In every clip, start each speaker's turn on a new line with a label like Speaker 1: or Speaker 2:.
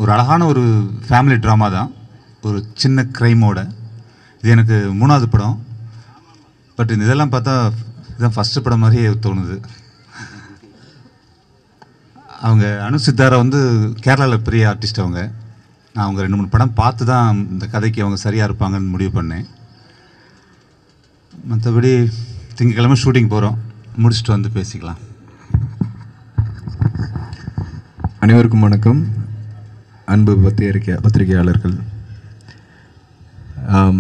Speaker 1: ஒரு அழகான ஒரு ஃபேமிலி ட்ராமா தான் ஒரு சின்ன க்ரைமோட இது எனக்கு மூணாவது படம் பட் இந்த இதெல்லாம் பார்த்தா இதுதான் ஃபஸ்ட்டு படம் மாதிரியே தோணுது அவங்க அனு சித்தாரா வந்து கேரளாவில் பெரிய ஆர்டிஸ்ட் அவங்க நான் அவங்க ரெண்டு மூணு படம் பார்த்து தான் இந்த கதைக்கு அவங்க சரியாக இருப்பாங்கன்னு முடிவு பண்ணேன் மற்றபடி திங்கக்கிழமை ஷூட்டிங் போகிறோம் முடிச்சுட்டு வந்து பேசிக்கலாம்
Speaker 2: அனைவருக்கும் வணக்கம் அன்பு பத்திரிகை பத்திரிகையாளர்கள் ஆம்,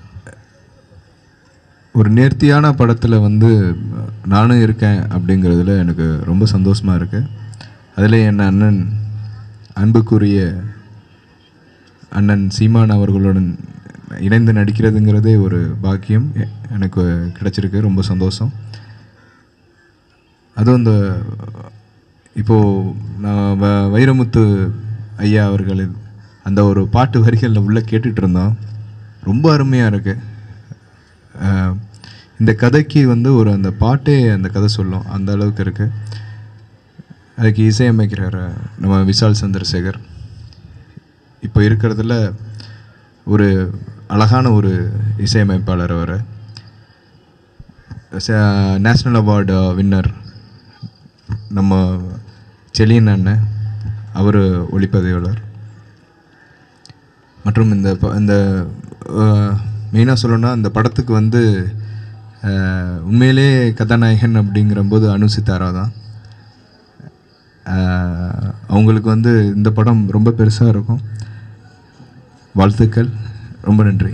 Speaker 2: ஒரு நேர்த்தியான படத்தில் வந்து நானும் இருக்கேன் அப்படிங்கிறதுல எனக்கு ரொம்ப சந்தோஷமாக இருக்குது அதில் என் அண்ணன் அன்புக்குரிய அண்ணன் சீமான் அவர்களுடன் இணைந்து நடிக்கிறதுங்கிறதே ஒரு பாக்கியம் எ- எனக்கு கிடைச்சிருக்கு ரொம்ப சந்தோஷம் அதுவும் இந்த இப்போது நான் வ வைரமுத்து ஐயா அவர்களின் அந்த ஒரு பாட்டு வரிகளில் உள்ள கேட்டுட்டு இருந்தோம் ரொம்ப அருமையாக இருக்கு அஹ், இந்த கதைக்கு வந்து ஒரு அந்த பாட்டே அந்த கதை சொல்லும் அந்த அளவுக்கு இருக்கு அதுக்கு இசையமைக்கிறார் நம்ம விஷால் சந்திரசேகர் இப்போ இருக்கிறதுல ஒரு அழகான ஒரு இசையமைப்பாளர் அவர் நேஷ்னல் அவார்டு வின்னர் நம்ம செலியன் அண்ணன் அவர் ஒளிப்பதிவாளர் மற்றும் இந்த ப- இந்த மெயினாக சொல்லணும்னா இந்த படத்துக்கு வந்து அஹ், உண்மையிலே கதாநாயகன் அப்படிங்கிறபோது அனு சித்தாரா தான் அஹ், அவங்களுக்கு வந்து இந்த படம் ரொம்ப பெருசாக இருக்கும் வாழ்த்துக்கள் ரொம்ப நன்றி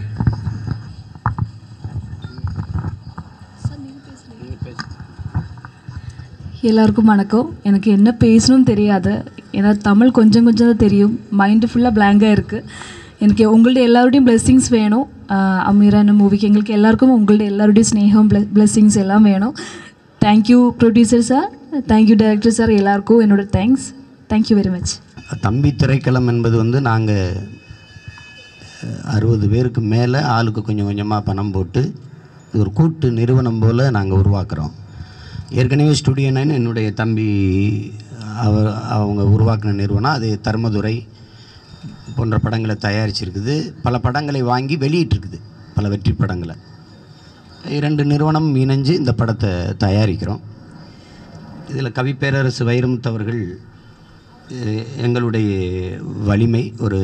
Speaker 3: எல்லாருக்கும் வணக்கம் எனக்கு என்ன பேசணும்னு தெரியாது ஏன்னா தமிழ் கொஞ்சம் கொஞ்சம் தான் தெரியும் மைண்டு ஃபுல்லாக பிளாங்காக இருக்குது எனக்கு உங்கள்ட்ட எல்லாருடையும் blessings வேணும் ஆஹ் அமீரா இந்த மூவிக்கு எங்களுக்கு எல்லாருக்கும் உங்கள்ட்ட எல்லாருடைய ஸ்னேகம் blessings எல்லாம் வேணும் thank you producer sir thank you director sir எல்லாருக்கும் என்னோட தேங்க்ஸ் தேங்க்யூ வெரி மச்
Speaker 4: தம்பி திரைக்களம் என்பது வந்து நாங்கள் அறுபது பேருக்கு மேலே ஆளுக்கு கொஞ்சம் கொஞ்சமாக பணம் போட்டு இது ஒரு கூட்டு நிறுவனம் போல் நாங்கள் உருவாக்குறோம் ஏற்கனவே ஸ்டுடியோ நைன் என்னுடைய தம்பி அவர் அவங்க உருவாக்கின நிறுவனம் அது தர்மதுரை போன்ற படங்களை தயாரிச்சிருக்குது பல படங்களை வாங்கி வெளியிட்டிருக்குது பல வெற்றி படங்களை இரண்டு நிறுவனம் இணைஞ்சு இந்த படத்தை தயாரிக்கிறோம் இதில் கவிப்பேரரசு வைரமுத்து அவர்கள் அஹ், எங்களுடைய வலிமை ஒரு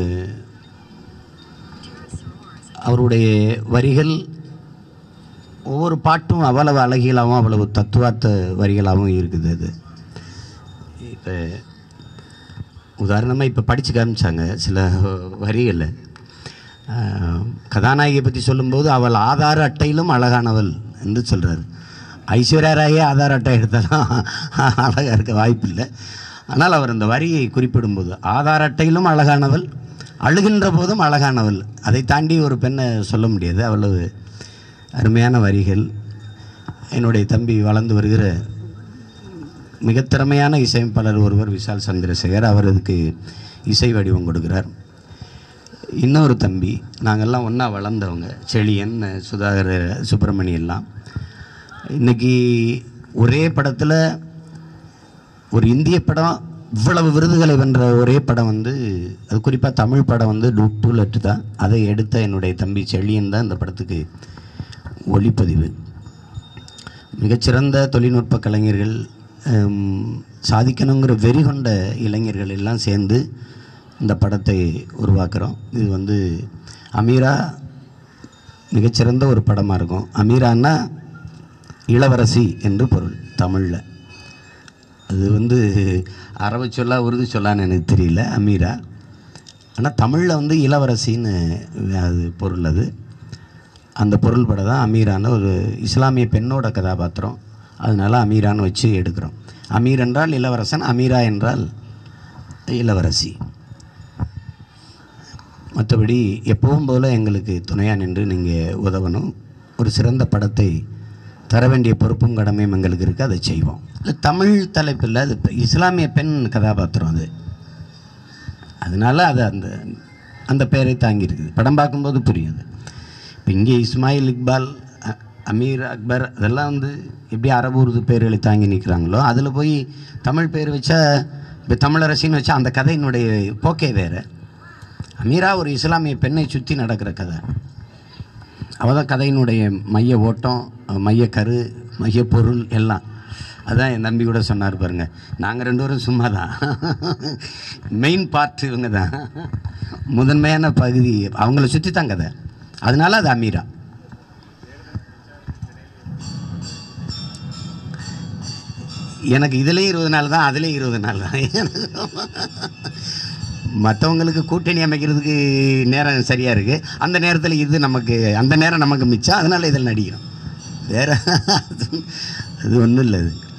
Speaker 4: அவருடைய வரிகள் ஒவ்வொரு பாட்டும் அவ்வளவு அழகியலாகவும் அவ்வளவு தத்துவார்த்த வரிகளாகவும் இருக்குது அது இப்போ உதாரணமாக இப்போ படித்து காமிச்சாங்க சில வரிகளில் ஆஹ், கதாநாயகியை பற்றி சொல்லும்போது அவள் ஆதார அட்டையிலும் அழகானவள் என்று சொல்கிறார் ஐஸ்வர்யா ராயே ஆதார் அட்டை எடுத்தாலும் அழகாக இருக்க வாய்ப்பில்லை ஆனால் அவர் அந்த வரியை குறிப்பிடும்போது ஆதார் அட்டையிலும் அழகானவள் அழுகின்ற போதும் அழகானவள் அதை தாண்டி ஒரு பெண்ணை சொல்ல முடியாது அவ்வளவு அருமையான வரிகள் என்னுடைய தம்பி வளர்ந்து வருகிற மிக திறமையான இசையமைப்பாளர் ஒருவர் விஷால் சந்திரசேகர் அவர் அதுக்கு இசை வடிவம் கொடுக்கிறார் இன்னொரு தம்பி நாங்கள்லாம் ஒன்றா வளர்ந்தவங்க செழியன் சுதாகர் சுப்பிரமணி எல்லாம் இன்னைக்கு ஒரே படத்தில் ஒரு இந்திய படம் இவ்வளவு விருதுகளை வென்ற ஒரே படம் வந்து அது குறிப்பாக தமிழ் படம் வந்து டூ டூ லெட்டு தான் அதை எடுத்த என்னுடைய தம்பி செழியன் தான் இந்த படத்துக்கு ஒளிப்பதிவு மிகச்சிறந்த தொழில்நுட்ப கலைஞர்கள் ஹம், சாதிக்கணுங்கிற வெறி கொண்ட இளைஞர்கள் எல்லாம் சேர்ந்து இந்த படத்தை உருவாக்குறோம் இது வந்து அமீரா மிகச்சிறந்த ஒரு படமாக இருக்கும் அமீரான்னா இளவரசி என்று பொருள் தமிழில் அது வந்து அரபு சொல்லா உருது சொல்லான்னு எனக்கு தெரியல அமீரா ஆனால் தமிழில் வந்து இளவரசின்னு அது பொருள் அது அந்த பொருள் படம் தான் அமீரான்னு ஒரு இஸ்லாமிய பெண்ணோட கதாபாத்திரம் அதனால அமீரான்னு வச்சு எடுக்கிறோம் அமீர் என்றால் இளவரசன் அமீரா என்றால் இளவரசி மற்றபடி எப்பவும் போல் எங்களுக்கு துணையாக நின்று நீங்கள் உதவணும் ஒரு சிறந்த படத்தை தர வேண்டிய பொறுப்பும் கடமையும் எங்களுக்கு இருக்குது அதை செய்வோம் இல்ல, தமிழ் தலைப்பில் அது பெ- இஸ்லாமிய பெண் கதாபாத்திரம் அது அதனால அது அந்த அந்த பெயரை தாங்கியிருக்குது படம் பார்க்கும்போது புரியுது இப்போ இங்கே இஸ்மாயில் இக்பால் அ- அமீர் அக்பர் அதெல்லாம் வந்து எப்படி அரபு உருது பேர்களை தாங்கி நிற்கிறாங்களோ அதில் போய் தமிழ் பேர் வச்சா இப்போ தமிழரசின்னு வச்சா அந்த கதையினுடைய போக்கே வேறு அமீரா ஒரு இஸ்லாமிய பெண்ணை சுற்றி நடக்கிற கதை அவள் தான் கதையினுடைய மைய ஓட்டம் மைய கரு மைய பொருள் எல்லாம் அதான் என் தம்பி கூட சொன்னார் பாருங்க நாங்கள் ரெண்டு பேரும் சும்மா தான் மெயின் பார்ட் இவங்க தான் முதன்மையான பகுதி அவங்கள சுற்றி தான் கதை அதனால அது அமீரா எனக்கு இதுலேயும் இருபது நாள் தான் அதுலேயும் இருபது நாள் தான் மற்றவங்களுக்கு கூட்டணி அமைக்கிறதுக்கு நேரம் சரியாக இருக்குது அந்த நேரத்தில் இது நமக்கு அந்த நேரம் நமக்கு மிச்சம் அதனால் இதில் நடிக்கிறோம் வேறு அது ஒன்றும் இல்லை இது